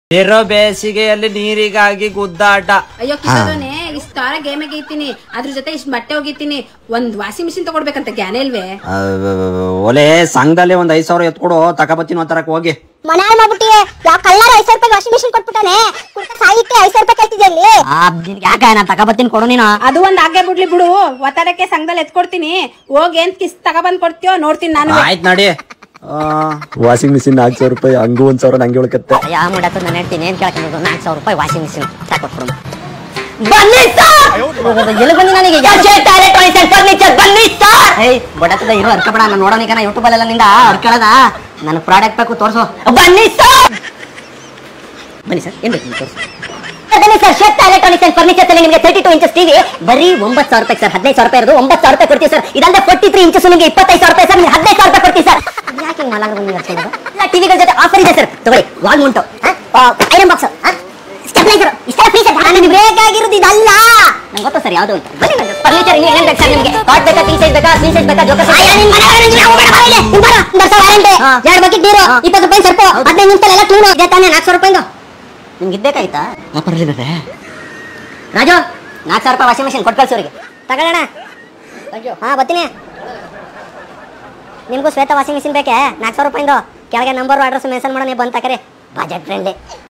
ಇರೋ ಬೇಸಿಗೆಯಲ್ಲಿ ನೀರಿಗಾಗಿ ಗುದ್ದಾಟ ಅಯ್ಯೋ ಕಿಶೋರನೆ ಇಷ್ಟ ತರ ಗೇಮ್ ಗೀತೀನಿ ಅದ್ರ ಜೊತೆ ಇಷ್ಟ ಬಟ್ಟೆ ಒಗಿತೀನಿ ಒಂದ್ ವಾಷಿಂಗ್ ಮಿಷಿನ್ ತಗೊಡ್ಬೇಕಂತ ಜ್ಞಾನ ಇಲ್ವೇ ಒಲೆ ಸಂಘದಲ್ಲಿ ಒಂದ್ ಐದ್ ಸಾವಿರ ಎತ್ಕೊಡು ತಕಬತ್ತೀನಿ ಒಂಥರಕ್ ಹೋಗಿ ಮನೆ ಮಾಡ್ಬಿಟ್ಟಿ ಯಾವ ಕಳ್ಳರ ಐದ್ ಸಾವಿರ ರೂಪಾಯಿ ವಾಷಿಂಗ್ ಮಿಷಿನ್ ಕೊಟ್ಬಿಟ್ಟಾನೆ ಕುಡ್ಕ ಸಾಯಿಕ್ಕೆ ಐದ್ ಸಾವಿರ ರೂಪಾಯಿ ಕೇಳ್ತಿದ್ದೆ ಅಲ್ಲಿ ಯಾಕೆ ನಾ ತಗೋಬತ್ತೀನಿ ಕೊಡು ನೀನು ಅದು ಒಂದ್ ಆಗೇ ಬಿಡ್ಲಿ ಬಿಡು ಒತ್ತಡಕ್ಕೆ ಸಂಘದಲ್ಲಿ ಎತ್ಕೊಡ್ತೀನಿ ಹೋಗಿ ಏನ್ ಕಿಸ್ ತಗೊಬಂದ್ ಕೊಡ್ತೀಯೋ ನೋಡ್ತೀನಿ ನಾನು ಆಯ್ತ್ ನಡಿ ವಾಷಿಂಗ್ ಮಿಷಿನ್ ನಾಲ್ಕು ಸಾವಿರ ರೂಪಾಯಿ ಹಂಗೂ ಒಂದ್ ಸಾವಿರ ನಂಗೆ ಉಳ್ಕತ್ತೆ ಯಾವ ಮುಡತ್ತು ನಾನು ಹೇಳ್ತೀನಿ ಏನ್ ಕೇಳ್ಕೊಂಡು ನಾಲ್ಕು ಸಾವಿರ ರೂಪಾಯಿ ವಾಷಿಂಗ್ ಮಿಷಿನ್ ತಗೊಟ್ಬಿಡು ಬನ್ನಿ ಎಲ್ಲಿ ಬಂದಿ ನನಗೆ ಫರ್ನಿಚರ್ ಬನ್ನಿ ಸರ್ ಏಯ್ ಬಡತದ ಇರೋ ಅರ್ಕಬೇಡ ನಾನು ನೋಡೋನಿಕ ನಾ ಯೂಟ್ಯೂಬ್ ಅಲ್ಲೆಲ್ಲ ನಿಂದ ಅರ್ಕಳದ ನನಗೆ ಪ್ರಾಡಕ್ಟ್ ಬೇಕು ತೋರಿಸು ಬನ್ನಿ ಸರ್ ಬನ್ನಿ ಸರ್ ಏನ್ ಬೇಕು ನಿಮ್ಗೆ ತೋರಿಸು ಬನ್ನಿ ಸರ್ ಶೆಟ್ ಎಲೆಕ್ಟ್ರಾನಿಕ್ಸ್ ಅಂಡ್ ಫರ್ನಿಚರ್ಸ್ ಅಲ್ಲಿ ನಿಮಗೆ ತರ್ಟಿ ಟು ಇಂಚಸ್ ಟಿವಿ ಬರೀ ಒಂಬತ್ತು ಸಾವಿರ ರೂಪಾಯಿ ಸರ್ ಹದಿನೈದು ಸಾವಿರ ರೂಪಾಯಿ ಇರೋದು ಒಂಬತ್ತು ಸಾವಿರ ರೂಪಾಯಿ ಕೊಡ್ತೀವಿ ಸರ್ ಇದಲ್ಲದೆ ಫೋರ್ಟಿ ತ್ರೀ ಇಂಚಸ್ ನಿಮಗೆ ಇಪ್ಪತ್ತೈದು ಸಾವಿರ ರೂಪಾಯಿ ಸರ್ ನಿಮಗೆ ಹದಿನೈದು ಸಾವಿರ ರೂಪಾಯಿ ಕೊಡ್ತೀವಿ ಸರ್ ಯಾಕೆ ಹಿಂಗೆ ಮಲಗ ಬಂದು ಹೇಳ್ತಿರೋದು ಇಲ್ಲ ಟಿವಿಗಳ ಜೊತೆ ಆಫರ್ ಇದೆ ಸರ್ ತಗೊಳ್ಳಿ ವಾಲ್ ಉಂಟು ಐರನ್ ಬಾಕ್ಸ್ ಸ್ಟೆಬಿಲೈಸರ್ ಇಷ್ಟೆಲ್ಲ ಫ್ರೀ ಸರ್ ನನಗೆ ಬೇಕಾಗಿರೋದು ಇದಲ್ಲ ನಂಗೆ ಗೊತ್ತು ಸರ್ ಯಾವುದು ಅಂತ ಬನ್ನಿ ಫರ್ನಿಚರ್ ಇನ್ನು ಏನೇನು ಬೇಕು ಸರ್ ನಿಮಗೆ ಕಾಟ್ ಬೇಕಾ ಟಿ ಸೈಜ್ ಬೇಕಾ ತ್ರೀ ಸೈಜ್ ಬೇಕಾ ಜೋಕ ಎರಡು ಬಕೆಟ್ ನೀರು ಇಪ್ಪತ್ತು ರೂಪಾಯಿ ಸರ್ಪು ಹದಿನೈದು ನಿಮಿಷದಲ್ಲಿ ಎಲ್ಲ ಕ್ಲೀನು ಇದೆ ತಾನೇ ನಾಲ್ಕು ಸಾವಿರ ರೂಪಾಯಿಂದ ನಿಮ್ಗೆ ಇದ್ಬೇಕಾಯ್ತಾ ರಾಜು ನಾಲ್ಕು ಸಾವಿರ ರೂಪಾಯಿ ವಾಷಿಂಗ್ ಮಿಷಿನ್ ಕೊಟ್ಟು ಕಳ್ಸೋರಿಗೆ ತಗೊಳ್ಳೋಣ ಹಾಂ ಬರ್ತೀನಿ ನಿಮಗೂ ಶ್ವೇತ ವಾಷಿಂಗ್ ಮಿಷಿನ್ ಬೇಕೆ ನಾಲ್ಕು ಸಾವಿರ ರೂಪಾಯಿಂದ ಕೆಳಗೆ ನಂಬರ್ ಅಡ್ರೆಸ್ ಮೆನ್ಷನ್ ಮಾಡೋಣ ಬಂದು ತಕರಿ ಬಜೆಟ್ ಫ್ರೆಂಡ್ಲಿ